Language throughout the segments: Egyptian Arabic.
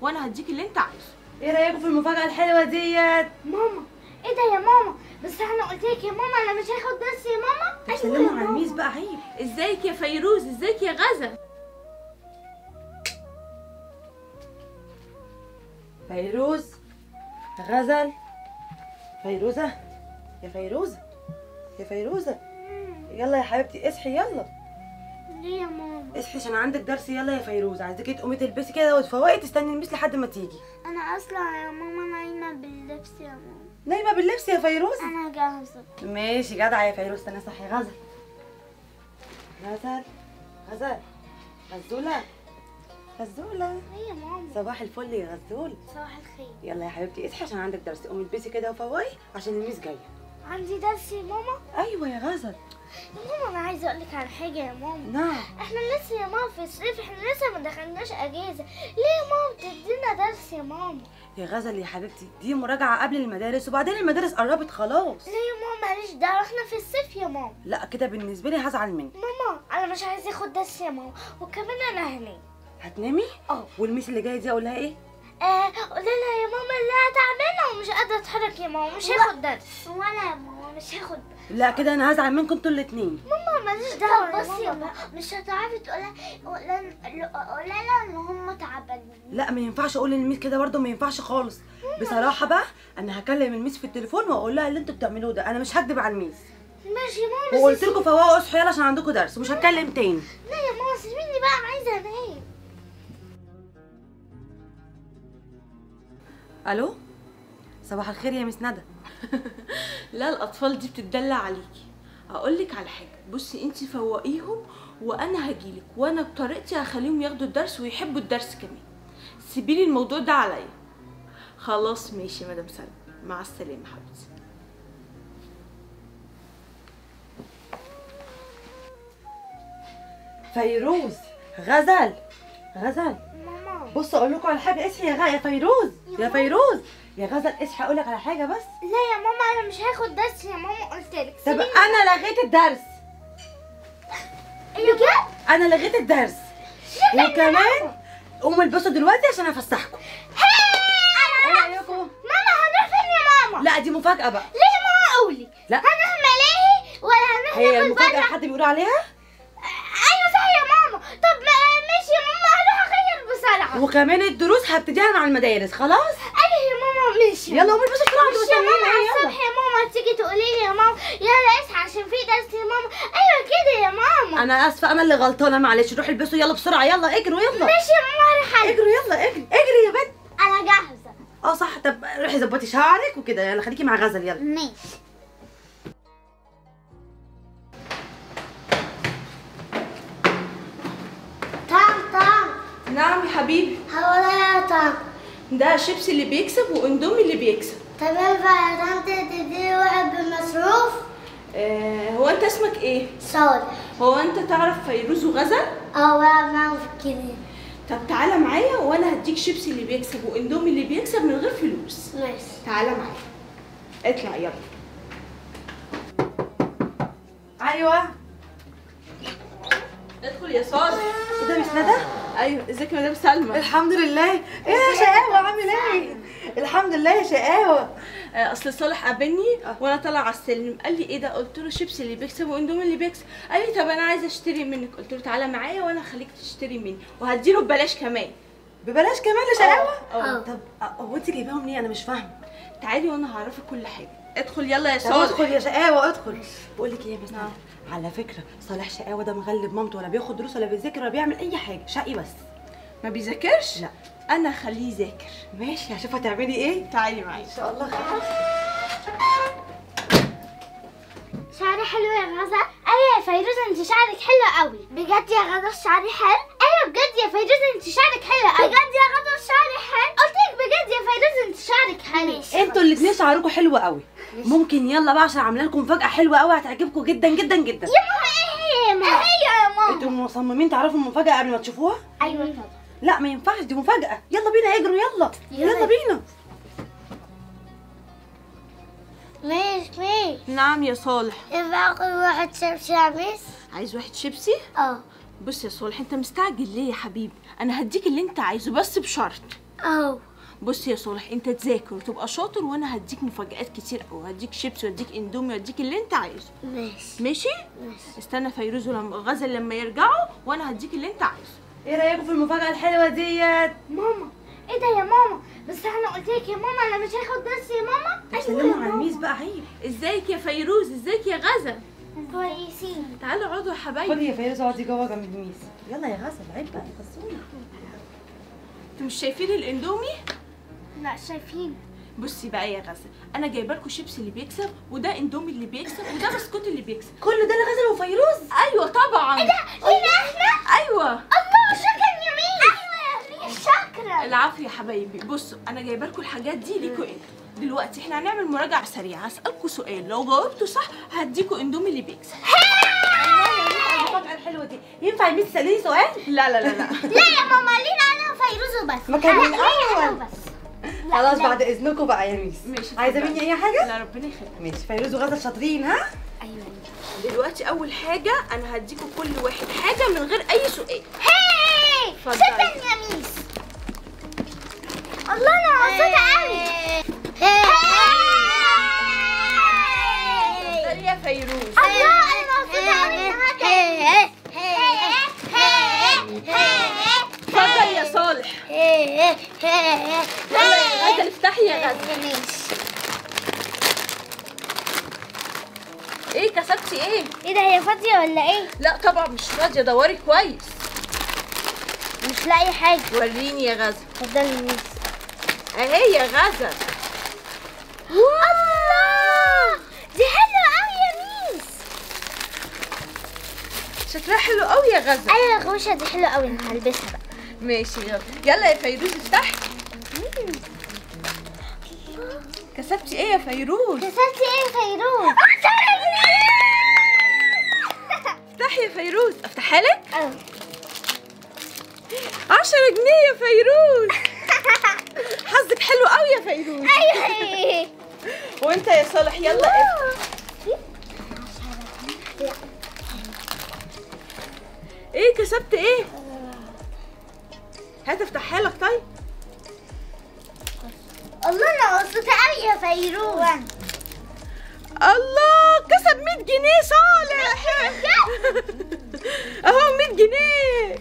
وانا هديك اللي انت عايزه ايه رايكم في المفاجاه الحلوه ديت ماما ايه ده يا ماما بس انا قلت لك يا ماما انا مش هاخد درس يا ماما سلموا على الميس بقى عيب ازيك يا فيروز ازيك يا غزل فيروز غزل فيروزه يا فيروزه يا فيروزه يلا يا حبيبتي اصحي يلا ليه يا ماما اصحي عشان عندك درس يلا يا فيروز عايزاكي تقومي تلبسي كده وتفوقي تستني الميس لحد ما تيجي انا اصلا يا ماما نايمه باللبس يا ماما نايمه باللبس يا فيروز انا جاهزه ماشي جدعه يا فيروز استني صحي غزل غزل غزل غزوله غزوله ليه يا ماما صباح الفل يا غزول صباح الخير يلا يا حبيبتي اصحي عشان عندك درس قومي البسي كده وفوقي عشان الميس جايه عندي درس يا ماما ايوه يا غزل يا ماما انا عايزه اقول لك على حاجه يا ماما نعم احنا لسه يا ماما في الصيف احنا لسه ما دخلناش اجازه ليه يا ماما بتدينا درس يا ماما يا غزل يا حبيبتي دي مراجعه قبل المدارس وبعدين المدارس قربت خلاص ليه يا ماما ماليش دعوه احنا في الصيف يا ماما لا كده بالنسبه لي هزعل منك ماما انا مش عايزه اخد درس يا ماما وكمان انا هنام هتنامي اه والميس اللي جايه دي اقول لها ايه آه قولي لها يا ماما اللي انا تعبانه ومش قادره اتحرك يا ماما مش هاخد درس وانا يا ماما مش هاخد لا كده انا هزعل منكم انتوا الاثنين ماما ماليش دعوه بصي يا ماما مش هتعرفي تقولها قولي لها ان هم تعبانين لا ما ينفعش اقول للميس كده برضه ما ينفعش خالص بصراحه بقى انا هكلم الميس في التليفون واقول لها اللي انتوا بتعملوه ده انا مش هكدب على الميس ماشي يا ماما بس وقلت لكم فوقوا اصحوا يلا عشان عندكم درس ومش هتكلم تاني لا يا ماما سيبيني بقى عايزه انام الو صباح الخير يا مس ندى لا الاطفال دي بتدلع عليكي اقول لك على حاجه بصي انت فوقيهم وانا هجيلك وانا بطريقتي هخليهم ياخدوا الدرس ويحبوا الدرس كمان سيبيلي الموضوع ده عليا خلاص ماشي يا مدام سلمى مع السلامه حبيبتي فيروز غزل غزل ماما بص اقول لكم على حاجه اصحي يا غ... يا فيروز يا فيروز يا غزل اصحي اقول لك على حاجه بس لا يا ماما انا مش هاخد درس يا ماما قلت لك طب انا لغيت الدرس بجد انا لغيت الدرس وكمان قوموا البسوا دلوقتي عشان افسحكم ايه رايكم ماما هنروح فين يا ماما لا دي مفاجاه بقى ليه يا ماما قولي لا. هنروح ملاهي ولا هنروح هي ناكل المفاجاه بره حد بيقول عليها ايوه صح يا ماما طب ما- ماشي يا ماما هروح اغير بسرعه وكمان الدروس هبتديها مع المدارس خلاص ايوه يا ماما ماشي يلا قوموا البسوا بسرعه انتوا مش يا ماما مستنيين على ايه يلا الصبح يا ماما تيجي تقولي لي يا ماما يلا اصحى عشان في درس يا ماما ايوه كده يا ماما انا اسفه انا اللي غلطانه معلش روحوا البسوا يلا بسرعه يلا اجروا يلا ماشي يا ماما هروح ألبس. اجروا يلا اجري اجري يا بنت انا جاهزه اه صح طب روحي ظبطي شعرك وكده يلا خليكي مع غزل يلا ماشي طعم طعم نعم يا حبيبي هقول يا طعم ده شيبسي اللي بيكسب واندومي اللي بيكسب طب ينفع يا طنط تديني واحد بالمصروف آه هو انت اسمك ايه صالح هو انت تعرف فيروز وغزل اه بقى معاهم في الكبير طب تعالى معايا وانا هديك شيبسي اللي بيكسب واندومي اللي بيكسب من غير فلوس ماشي تعالى معايا اطلع يلا ايوه ادخل يا صالح ايه ده مش ندى ايوه ازيك يا مدام سلمى الحمد لله ايه يا شقاوه عامل ايه الحمد لله يا شقاوه آه، اصل صالح قابلني وانا طالعه على السلم قال لي ايه ده قلت له شيبسي اللي بيكسب واندومي اللي بيكسب قال لي طب انا عايزه اشتري منك قلت له تعالى معايا وانا هخليك تشتري مني وهديله ببلاش كمان ببلاش كمان يا شقاوه اه طب أه، هو انت جايباهم ليه انا مش فاهمه تعالي وانا هعرفك كل حاجه ادخل يلا يا طب صالح ادخل يا شقاوه ادخل بقول لك ايه يا بس نعم. على فكره صالح شقاوه ده مغلب مامته ولا بياخد دروس ولا بيذاكر ولا بيعمل اي حاجه شقي بس ما بيذاكرش لا انا هخليه يذاكر ماشي هشوف هتعملي ايه تعالي معايا ان شاء الله خير شعري حلو يا غزة ايوه يا فيروز انت شعرك حلو قوي بجد يا غزة شعري حلو ايوه بجد يا فيروز انت شعرك حلو قوي بجد يا غزة شعري حلو قلت لك بجد يا فيروز انت شعرك حلو انتوا الاثنين شعركم حلو قوي ممكن يلا بقى عشان عامله لكم مفاجاه حلوه قوي هتعجبكم جدا جدا جدا يا ماما ايه هي يا ماما ايه هي يا ماما انتوا مصممين تعرفوا المفاجاه قبل ما تشوفوها ايوه طبعا لا ما ينفعش دي مفاجاه يلا بينا اجروا يلا يلا. يلا بينا ماشي ماشي نعم يا صالح ينفع اخد واحد شمس يا ميس عايز واحد شيبسي اه بص يا صالح انت مستعجل ليه يا حبيبي انا هديك اللي انت عايزه بس بشرط اه بص يا صالح انت تذاكر وتبقى شاطر وانا هديك مفاجآت كتير قوي هديك شيبسي وهديك اندومي وهديك اللي انت عايزه ماشي ماشي ماشي استنى فيروز ولما غزل لما يرجعوا وانا هديك اللي انت عايزه ايه رايكم في المفاجاه الحلوه ديت ماما ايه ده يا ماما بس انا قلت لك يا ماما انا مش هاخد درس يا ماما سلموا على الميس بقى عيب ازيك يا فيروز ازيك يا غزل كويسين تعالوا اقعدوا يا حبايبي خدي يا فيروز اقعدي جوه جنب الميس يلا يا غزل عيب بقى خصونا انتوا مش شايفين الاندومي لا شايفين بصي بقى يا غزل انا جايبه لكم شيبسي اللي بيكسب وده اندومي اللي بيكسب وده بسكوت اللي بيكسب كل ده لغزل وفيروز ايوه طبعا لينا احنا ايوه الله شكرا يا مين ايوه يا مين شكرا العفو يا حبايبي بصوا انا جايبه لكم الحاجات دي ليكوا انتوا دلوقتي احنا هنعمل مراجعه سريعه هسالكم سؤال لو جاوبتوا صح هديكوا اندومي اللي بيكسب المفاجاه الحلوه دي ينفع الميس تسالني سؤال لا لا لا لا لا يا ماما لينا انا وفيروز وبس ما كان من لا، لينا الأول. أنا وبس خلاص بعد اذنكم بقى يا ميس ماشي عايزه اتفضلي. مني اي حاجه لا ربنا يخليك ماشي فيروز وغزل شاطرين ها ايوه دلوقتي اول حاجه انا هديكوا كل واحد حاجه من غير اي سؤال هاي اتفضلي. شكرا يا ميس الله انا مبسوطه قوي اتفضلي يا فيروز الله انا مبسوطه قوي اتفضل يا صالح يلا يا غزل افتحي يا غزل ايه كسبتي ايه ايه ده هي فاضيه ولا ايه لا طبعا مش فاضيه دوري كويس مش لاقي حاجه وريني يا غزل اتفضلي يا ميس اهي يا غزل الله دي حلوه قوي يا ميس شكلها حلو قوي يا غزل ايوه الغوشه دي حلوه قوي انا هلبسها بقى ماشي يلا يلا يا فيروز افتحي كسبتي ايه يا فيروز كسرتي ايه يا فيروز افتحي يا فيروز افتحها لك اه 10 جنيه يا فيروز حظك حلو قوي يا فيروز ايوه وانت يا صالح يلا افتح ايه كسبت ايه هات افتحها لك طيب الله انا مبسوطه قوي يا فيروز الله كسب 100 جنيه صالح اهو 100 جنيه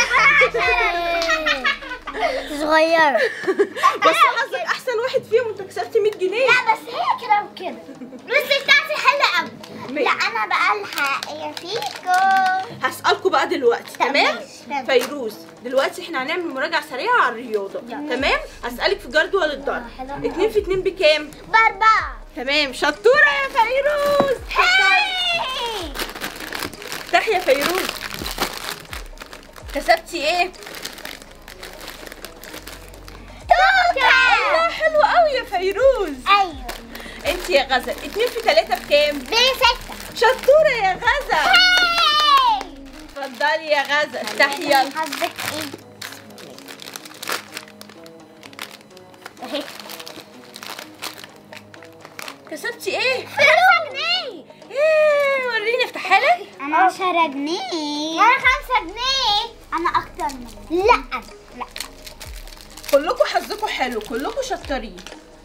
صغيرة بس حظك احسن واحد فيهم انت كسبت 100 جنيه لا بس هي كده وكده بس بتاعتي حلوة قوي ماشي. لا انا بقى الحقيقة فيكم هسألكوا بقى دلوقتي طب تمام ماشي، تمام. فيروز دلوقتي احنا هنعمل مراجعة سريعة على الرياضة تمام هسألك في جدول الضرب حلو. اتنين في اتنين بكام بأربعة تمام شطورة يا فيروز هاي افتحي يا فيروز كسبتي ايه الله توكا حلو قوي يا فيروز ايوه انت يا غزل اتنين في تلاتة بكام بستة شطورة يا غزل هاي اتفضلي يا غزل افتحي يلا حظك ايه اهي كسبتي ايه خمسة جنيه ايه وريني افتحها لك انا عشرة جنيه وانا خمسة جنيه انا اكتر منك لا لا كلكم حظكم حلو كلكم شطارين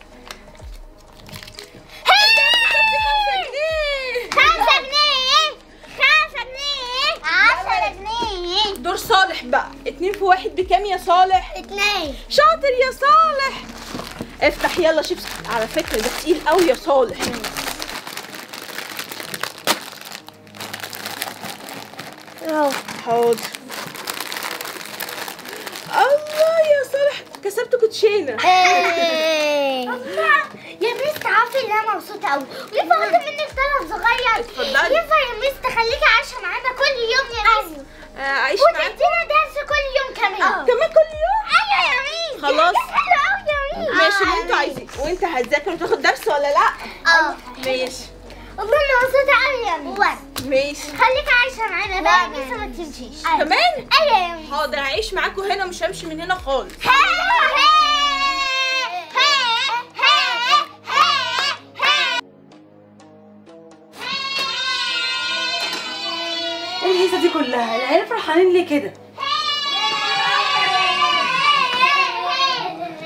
جنيه خمسة جنيه خمسة جنيه عشرة جنيه دور صالح بقى اتنين في واحد بكام يا صالح اتنين شاطر يا صالح افتح يلا شيبس على فكرة ده تقيل قوي يا صالح حاضر الله يا صالح كسبت كوتشينة الله يا ميس تعرفي ان انا مبسوطة قوي وينفع اخد منك طلب صغير اتفضلي. ينفع يا ميس تخليكي عايشة معانا كل يوم يا ميس آه، عيش معاك وتدينا درس كل يوم كمان كمان كل يوم ايوه يا ميس خلاص. دي حاجة حلوة قوي يا ميس ماشي اللي انتوا عايزين وانت هتذاكر وتاخد درس ولا لا اه ماشي والله انا مبسوطة قوي يا ميس ماشي خليكي عايشة معانا بقى يا ميس وما تمشيش كمان ايوه يا ميس حاضر هعيش معاكم هنا مش همشي من هنا خالص ايه الهيصه دي كلها العيال فرحانين ليه كده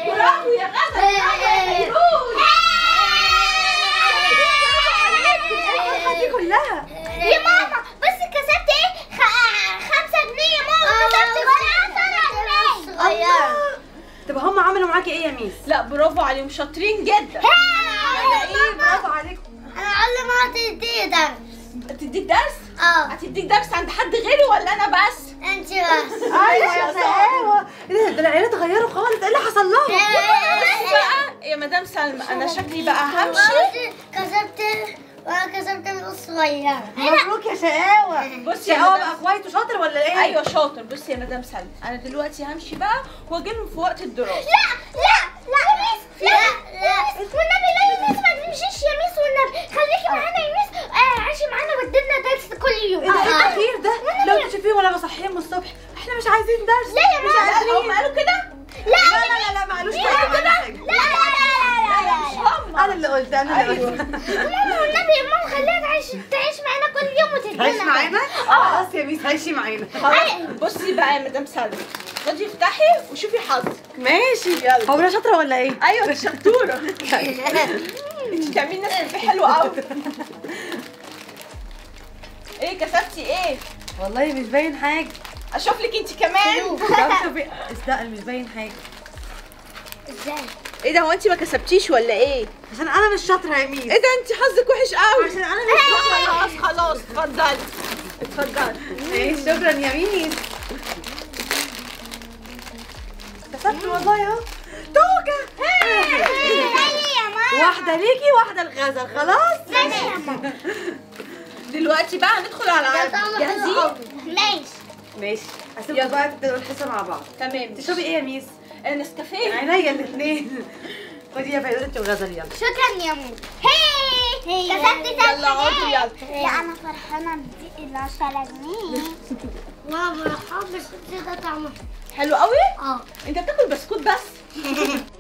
معاكي ايه يا ميس لا برافو عليهم شاطرين جدا ده ايه برافو عليكم انا اقول ما تدي درس تديك درس اه هتديك درس عند حد غيري ولا انا بس انت بس ايوه يا سلامه ايه ده ده العيال اتغيروا خالص ايه اللي حصل لهم بصي بقى يا مدام سلمى انا شكلي بقى همشي كسبت وانا كسبت من الصغيرة مبروك يا شقاوه بصي يا شقاوه مدام بقى كويس وشاطر ولا ايه ايوه شاطر بصي يا مدام سلمى انا دلوقتي همشي بقى واجي لهم في وقت الدراسه لا لا لا يا ميس لا لا والنبي لا يا ميس ما تمشيش يا ميس والنبي خليكي معانا يا ميس آه عيشي معانا ودينا درس كل يوم ايه ده ايه آه. التأخير ده لو تشوفيه وانا بصحيهم الصبح احنا مش عايزين درس لا يا مش ماما. عايزين. هم قالوا كده لا لا لا لا لا معلوش لا حاجه لا معلوش حاجه لا لا لا مش هم انا اللي قلت انا اللي أيوة. قلت ماما والنبي يا ماما خليها تعيش تعيش معانا كل يوم وتدينا عايش درس. معانا خلاص يا ميس عايشي معانا خلاص بصي بقى يا مدام سلمى خدي افتحي وشوفي حظك ماشي يلا. هو انا شاطره ولا ايه ايوه انت شطوره انت بتعملي ناس حلو قوي ايه كسبتي ايه والله مش باين حاجه اشوف لك انت كمان طب شوفي استقل مش باين حاجه ازاي ايه ده هو انت ما كسبتيش ولا ايه عشان انا مش شاطره يا ميس ايه ده انت حظك وحش قوي عشان انا مش شاطره خلاص خلاص اتفضلي اتفضلي ايه شكرا يا ميس كسبت والله اهو توكه يا ماما واحده ليكي واحده الغزل خلاص ماشي يا ماما دلوقتي بقى هندخل على يا العرض طعم حلو جاهزين قوي. ماشي ماشي هسيبكم بقى تبدأوا الحصه مع بعض تمام تشربي ايه يا ميس آه، نسكافيه عينيا الاثنين خدي يا فيروز انت وغزل يلا شكرا يا ماما هي كسبت ثلاث يلا اقعدوا حاجات. يلا لا انا فرحانه بدي ال 10 جنيه ماما فرحانه بس ده طعمه حلو قوي اه انت بتاكل بسكوت بس